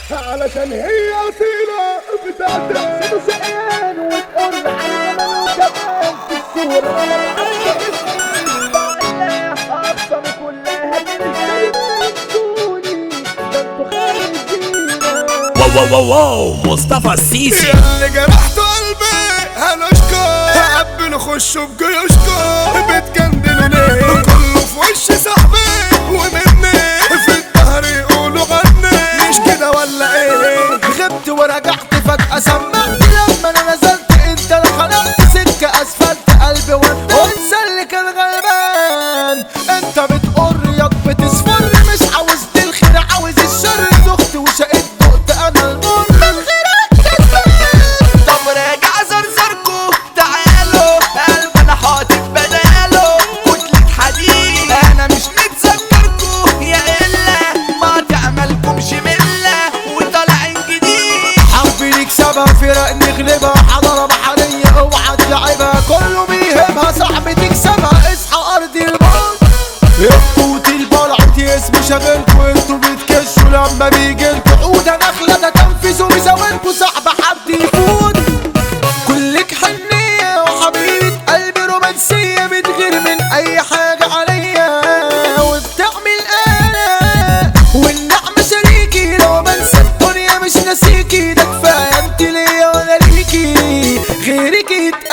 علشان هي أصيلة بتاعت حسيته شقيان وتقول على جمال وجمال في الصورة عندك اسمي بعلاه أقسم كلها تلتقي تنسوني ده انتوا خارجين واو واو واو واو مصطفى السيسي اللي جرحت قلبي هنشكر هقبل خشوا بجيوشكم بتجندلوا ليه كله في وش صاحبي ومني في الظهر يقولوا غني مش كده ولا ايه غبت ورجعت فجأة سمعت لما انا نزلت انت اللي خلقت سكة اسفلت قلبي وان- وانسى اللي كان غلبان انت بتقر ياض بتصفر مش عاوز الخير عاوز الشر دخت وشقيت دقت انا المر من غيرك كسبان طب راجع زرزركو تعالوا قلب انا حاطط بداله كتلة حديد انا مش متذكركو يا الا ما تعملكمش ملة وطالعين جديد حرب نكسبها فرق نغلبها حضارة بحرية اوعى تلعبها كله بيهمها صعب تكسبها اصحى ارض الموت القوت البلعوت اسمه شاغلكوا انتوا بتكشوا لما بيجيلكوا عودة نخلة ده تنفذوا بيزاولكوا صعب حد يفوت كلك حنية وحبيبة قلبي رومانسية بتغير من أي حاجة عليا وبتعمل أنا والنعمة شريكي لو بنسى الدنيا مش ناسيكي ده كفاية انت ليا وأنا ليكي غيرك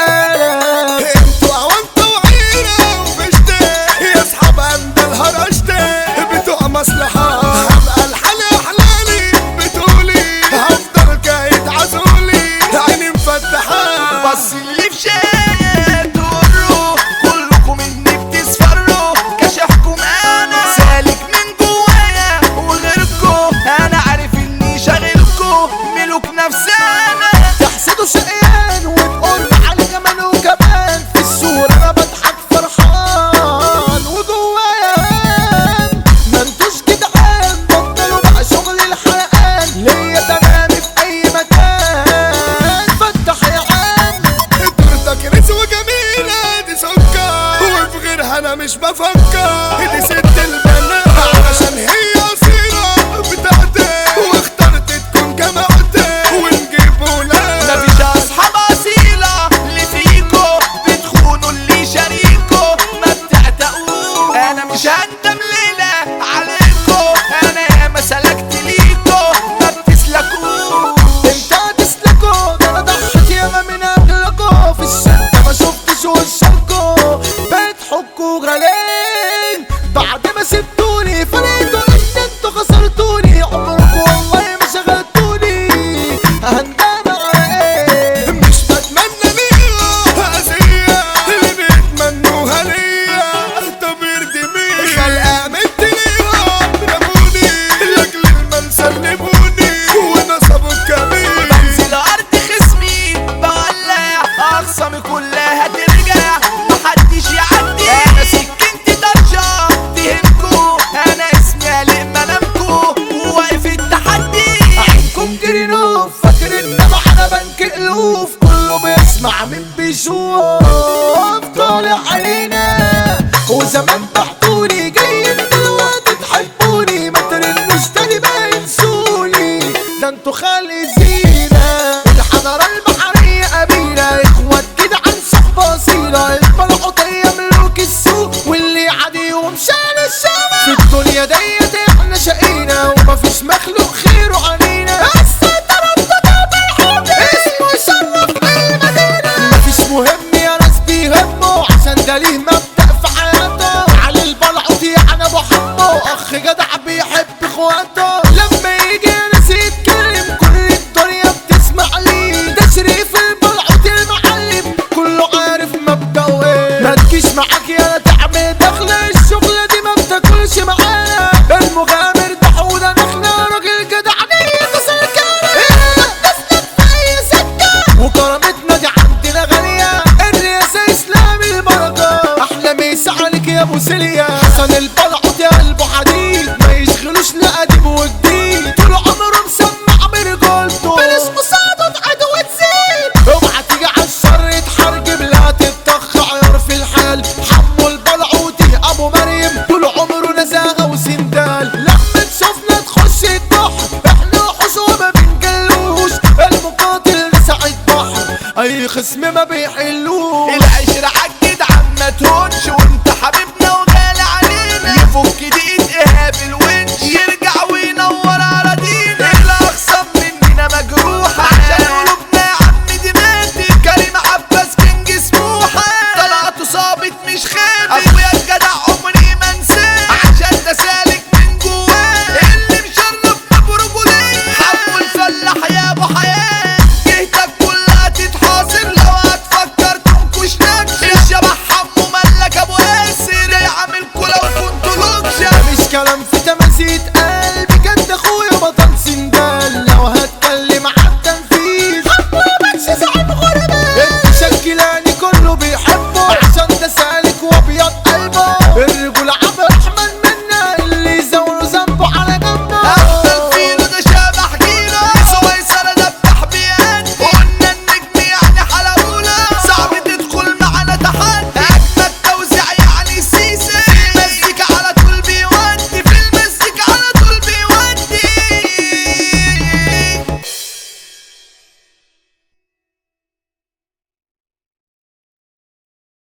يتقلب انتوا اوانتوا وعيرة وفشتة يا اصحاب اندل هرشتة بتوع مصلحة هبقى الحالي احلالي بتقولي هفضل كايد عزولي عيني مفتحة بس اللي في شاية تقروا كلكم اني بتسفروا كشفكم انا سالك من جوايا وغيركم انا عارف اني شاغلكم ملوك نفسانا تحسدوا شقيان وتقول على جمال وكمان في الصورة انا بضحك فرحان وجوايا هان ما انتوش جدعان بطلوا بقى شغل الحرقان ليا تمامي في اي مكان فتح يا عم دورتك رزوة جميلة دي سكر وفي غيرها انا مش بفكر دي ست البنات علشان هي اصيلة بتاعتي واخترت تكون جماعتي ونجيب ولاد مفيش اصحاب اصيلة اللي فيكو بتخونوا اللي شاريكو ما بتعتقوش انا مش هندم ليلة عليكو انا ياما سلكت ليكو ما بتسلكوش انت هتسلكوا ده انا ضحت ياما من اجلكوا في الشدة ما شفتش وشكوا بقيت حكوا غالين بعد ما سبتوني فرقتوا انت انتوا خسرتوني عمركوا والله ما شغلتوني هندم على ايه مش بتمنى ليها أذية اللي بيتمنوها ليا طب يرضي مين خلقة مت ليها رموني لأجل المال سلموني ونصبوا الكبير بنزل ارض خصمي بولع اخصامي كلها ترجع محدش يعدي انا سكنتي طرشة تهمكو انا اسمي قلق منامكو وواقف التحدي عينكم جرينوف فاكر ان انا بنك الوف كله بيسمع من بيشوف طالع علينا وزمان بعتوني جايين دلوقتي تحبوني ما ترنوش تاني بقى ينسوني ده انتوا خالي زينة الحضارة البحرية قبيلة اخوات كده عن صحبة اصيلة البلعوطية ملوك السوق واللي عاديهم شان الشمال في الدنيا ديت احنا شقينا ومفيش مخلوق خيره علينا السيطرة بتضرب الحب اسمه يشرف المدينة مفيش مهم يا ناس بيهمه عشان ده ليه مبدأ في حياته علي البلعوط يعني ابو حمو اخ جدع بيحب اخواته لما يجي ناس يتكلم كل الدنيا بتسمع ليه ده شريف البلعوط المعلم كله عارف مبدأه ايه ما تجيش معاك يا تعمل دخل الشغلة دي ما بتاكلش معانا المغامر ده حوده نخلة راجل جدع نية سلكانة تسلك في اي سكة وكرامتنا دي عندنا غالية الرئاسة اسلامي البركة احلى ميس عليك يا ابو سيليا حسن البلعوط يا قلبه حديد ما يشغلوش لا قديم وجديد طول عمره مسمع برجولته بلاش مصادة عدو تزيد اوعى تيجي على الشر يتحرجم لا تتخ عيار في الحال حمو البلعوطي ابو مريم طول عمره نزاهة وسندال لما تشوفنا تخش الضحك احنا حشور الخصم ما بيحل